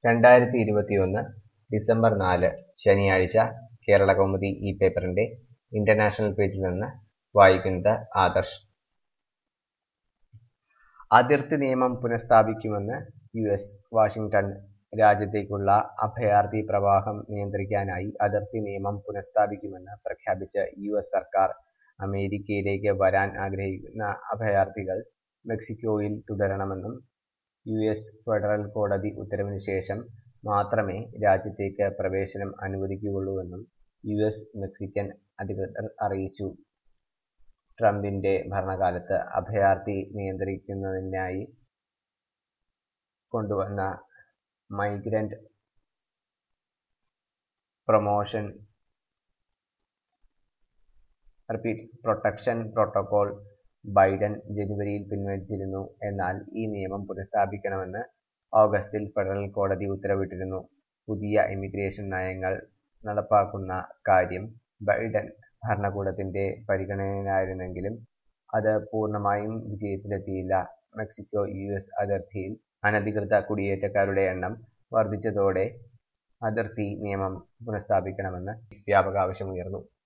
രണ്ടായിരത്തി ഇരുപത്തിയൊന്ന് ഡിസംബർ നാല് ശനിയാഴ്ച കേരള കൗമുദി ഈ പേപ്പറിന്റെ ഇന്റർനാഷണൽ പേജിൽ നിന്ന് വായിക്കുന്നത് ആദർശ് അതിർത്തി നിയമം പുനഃസ്ഥാപിക്കുമെന്ന് യു എസ് വാഷിംഗ്ടൺ രാജ്യത്തേക്കുള്ള അഭയാർത്ഥി പ്രവാഹം നിയന്ത്രിക്കാനായി അതിർത്തി നിയമം പുനഃസ്ഥാപിക്കുമെന്ന് പ്രഖ്യാപിച്ച യു എസ് സർക്കാർ അമേരിക്കയിലേക്ക് വരാൻ ആഗ്രഹിക്കുന്ന അഭയാർത്ഥികൾ മെക്സിക്കോയിൽ തുടരണമെന്നും യു എസ് ഫെഡറൽ കോടതി ഉത്തരവിന് ശേഷം മാത്രമേ രാജ്യത്തേക്ക് പ്രവേശനം അനുവദിക്കുകയുള്ളൂവെന്നും യു എസ് മെക്സിക്കൻ അധികൃതർ അറിയിച്ചു ട്രംപിന്റെ ഭരണകാലത്ത് അഭയാർത്ഥി നിയന്ത്രിക്കുന്നതിനായി കൊണ്ടുവന്ന migrant promotion repeat protection protocol Biden ജനുവരിയിൽ പിൻവലിച്ചിരുന്നു എന്നാൽ ഈ നിയമം പുനഃസ്ഥാപിക്കണമെന്ന് ഓഗസ്റ്റിൽ ഫെഡറൽ കോടതി ഉത്തരവിട്ടിരുന്നു പുതിയ ഇമിഗ്രേഷൻ നയങ്ങൾ നടപ്പാക്കുന്ന കാര്യം ബൈഡൻ ഭരണകൂടത്തിന്റെ പരിഗണനയിലായിരുന്നെങ്കിലും അത് പൂർണ്ണമായും വിജയത്തിലെത്തിയില്ല മെക്സിക്കോ യു എസ് അതിർത്തിയിൽ അനധികൃത കുടിയേറ്റക്കാരുടെ എണ്ണം വർദ്ധിച്ചതോടെ അതിർത്തി നിയമം പുനഃസ്ഥാപിക്കണമെന്ന് വ്യാപക ആവശ്യമുയർന്നു